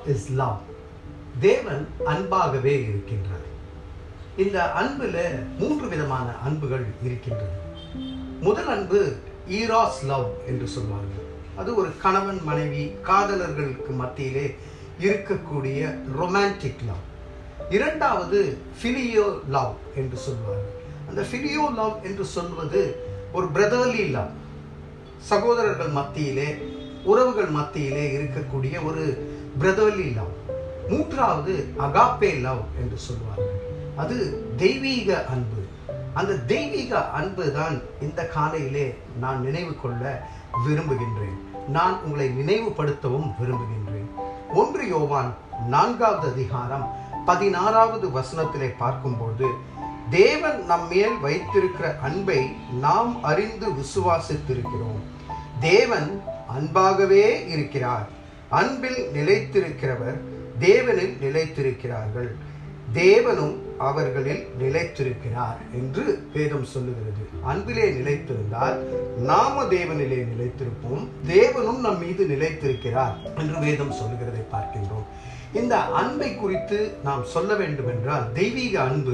Is love தேவன் அன்பாகவே இருக்கின்றார் இந்த அன்பில் மூன்று விதமான அன்புகள் இருக்கின்றது முதல் அன்பு ஈராஸ் லவ் என்று சொல்வார்கள் அது ஒரு கணவன் மனைவி காதலர்களுக்கு மத்தியிலே இருக்கக்கூடிய ரொமான்டிக் லவ் இரண்டாவது ஃபிலியோ லவ் என்று சொல்வார்கள் அந்த ஃபிலியோ லவ் என்று சொல்வது ஒரு பிரதர்லி லவ் சகோதரர்கள் மத்தியிலே உறவுகள் மத்தியிலே இருக்கக்கூடிய ஒரு பிரதர்லி லவ் மூன்றாவது அகாப்பே லவ் என்று சொல்வார்கள் அது தெய்வீக அன்பு அந்த தெய்வீக அன்பு தான் இந்த காலையிலே நான் நினைவு கொள்ள விரும்புகின்றேன் நான் உங்களை நினைவுபடுத்தவும் விரும்புகின்றேன் ஒன்று யோவான் நான்காவது அதிகாரம் பதினாறாவது வசனத்திலே பார்க்கும்போது தேவன் நம்மேல் வைத்திருக்கிற அன்பை நாம் அறிந்து விசுவாசித்திருக்கிறோம் தேவன் அன்பாகவே இருக்கிறார் அன்பில் நிலைத்திருக்கிறவர் தேவனில் நிலைத்திருக்கிறார்கள் தேவனும் அவர்களில் நிலைத்திருக்கிறார் என்று வேதம் சொல்லுகிறது அன்பிலே நிலைத்திருந்தால் நாம தேவனிலே நிலைத்திருப்போம் தேவனும் நம் மீது நிலைத்திருக்கிறார் என்று வேதம் சொல்லுகிறதை பார்க்கின்றோம் இந்த அன்பை குறித்து நாம் சொல்ல வேண்டும் என்றால் தெய்வீக அன்பு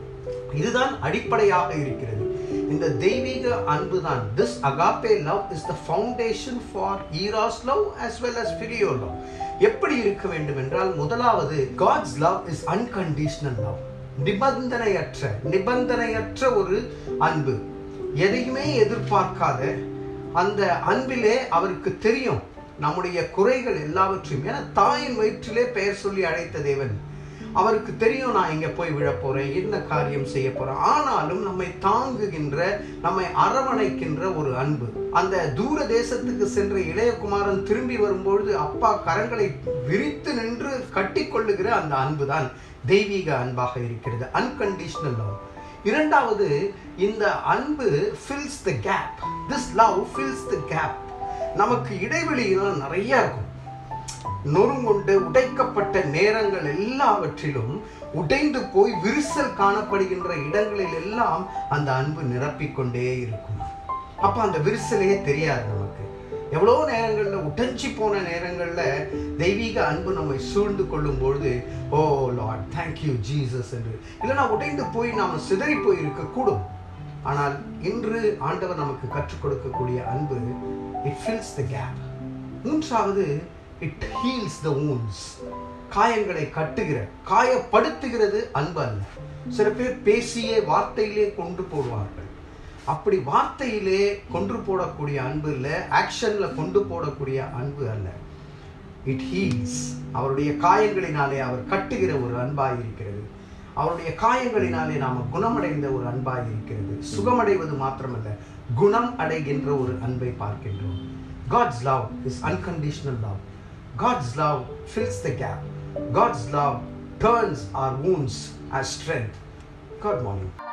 இதுதான் அடிப்படையாக இருக்கிறது இந்த தெய்வீக அன்பு தான் this agape love is the foundation for eros love as well as phileo love எப்படி இருக்க வேண்டும் என்றால் முதலாவது God's love is unconditional love நிபந்தனையற்ற நிபந்தனையற்ற ஒரு அன்பு எதையுமே எதிர்பார்க்காத அந்த அன்பிலே அவருக்கு தெரியும் நம்முடைய குறைகள் எல்லாவற்றையும் ஏன்னா தாயின் வயிற்றிலே பெயர் சொல்லி அழைத்த தேவன் அவருக்கு தெரியும் நான் இங்க போய் விழ போறேன் என்ன காரியம் செய்ய போறேன் ஆனாலும் நம்மை தாங்குகின்ற நம்மை அரவணைக்கின்ற ஒரு அன்பு அந்த தூர தேசத்துக்கு சென்ற இளையகுமாரன் திரும்பி வரும்பொழுது அப்பா கரங்களை விரித்து நின்று கட்டி கொள்ளுகிற அந்த அன்பு தான் தெய்வீக அன்பாக இருக்கிறது அன்கண்டிஷனல் லவ் இரண்டாவது இந்த அன்பு fills the gap this love fills the gap நமக்கு இடைவெளியெல்லாம் நிறைய இருக்கும் நொறுங்குண்டு உடைக்கப்பட்ட நேரங்கள் எல்லாவற்றிலும் உடைந்து போய் விரிசல் காணப்படுகின்ற இடங்களில் எல்லாம் அந்த அன்பு நிரப்பிக்கொண்டே இருக்கும் அப்ப அந்த விரிசலே தெரியாது நமக்கு எவ்வளோ நேரங்களில் உடைஞ்சி போன நேரங்களில் தெய்வீக அன்பு நம்மை சூழ்ந்து கொள்ளும் பொழுது ஓ லார்ட் தேங்க்யூ ஜீசஸ் என்று இல்லைனா உடைந்து போய் நாம் சிதறி போய் இருக்கக்கூடும் ஆனால் இன்று ஆண்டவர் நமக்கு கற்றுக் கொடுக்கக்கூடிய அன்பு இட் ஃபில்ஸ் த கேப் மூன்றாவது இட் ஹீல்ஸ் த ஊன்ஸ் காயங்களை கட்டுகிற காயப்படுத்துகிறது அன்பு அல்ல சில பேர் பேசியே வார்த்தையிலே கொண்டு போடுவார்கள் அப்படி வார்த்தையிலே கொன்று போடக்கூடிய அன்பு இல்லை ஆக்ஷன்ல கொண்டு போடக்கூடிய அன்பு அல்ல இட் ஹீல்ஸ் அவருடைய காயங்களினாலே அவர் கட்டுகிற ஒரு அன்பாய் இருக்கிறது அவருடைய காயங்களினாலே நாம குணமடைந்த ஒரு அன்பாய் இருக்கிறது சுகமடைவது மாத்திரமல்ல குணம் அடைகின்ற ஒரு அன்பை பார்க்கின்றோம் God's love is unconditional love God's love fills the gap. God's love turns our wounds as strength. Good morning.